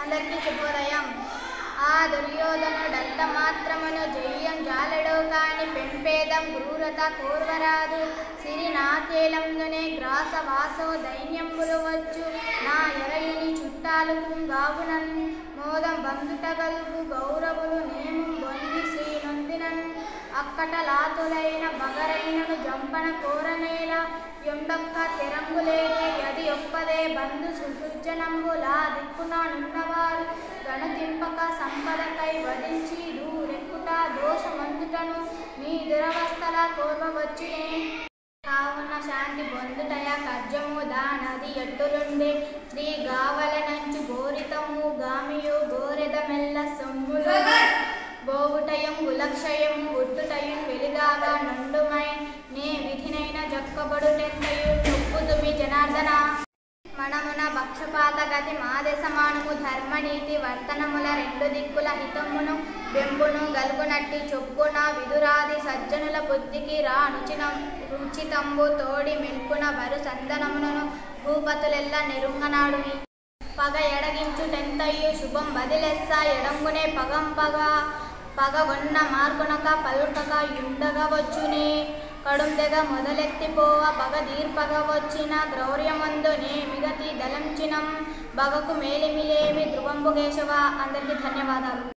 అందరికీ శుభోదయం ఆ దుర్యోధనుడంత మాత్రమును జయ్యం జాలడు కాని పెంపేదం క్రూరత కోర్వరాదు సిరి నాకేలందునే గ్రాస వాసో దైన్యంబులు వచ్చు నా ఎరయిని చుట్టాలు గావునన్ మోదం బంధుటగల్గు గౌరవులు నేము బొంది శ్రీ నొందినన్ అక్కట లాతులైన బగరైనను జంపన కోరనేల యొండొక్క తెరంగులేని యది ఒప్పదే బంధు సుసృజనంబులా దిక్కున నున్నవారు గణతింపక సంపదకై వధించి దూరెక్కుట దోషమందుటను నీ దురవస్థల కోర్వవచ్చునే కావున శాంతి పొందుటయ కర్జము దానది ఎట్టులుండే శ్రీ గావలనంచు గోరితము గామియు గోరెదమెల్ల సొమ్ములు గోవుటయం గులక్షయం గుట్టుటయున్ వెలిగాగా నుండుమై నే విధినైన జక్కబడుటెంతయు నొప్పుదుమి జనార్దన మనమున పక్షపాత గతి మాదెసమానము ధర్మనీతి వర్తనముల రెండు దిక్కుల హితమును బెంబును గల్గునట్టి చొప్పున విదురాది సజ్జనుల బుద్ధికి రా రుచిన రుచితంబు తోడి మెల్పున వరు సందనములను భూపతులెల్ల నెరుంగనాడు పగ ఎడగించుటెంతయు శుభం బదిలెస్స ఎడంగునే పగంపగా పగగొన్న మార్కొనక పల్కక యుండగవచ్చునే కడుందెగ మొదలెత్తిపోవ పగ దీర్పగ వచ్చిన గ్రౌర్యమందునే మిగతి దలంచినం బగకు మేలిమిలేమి ధ్రువంబు కేశవ అందరికీ ధన్యవాదాలు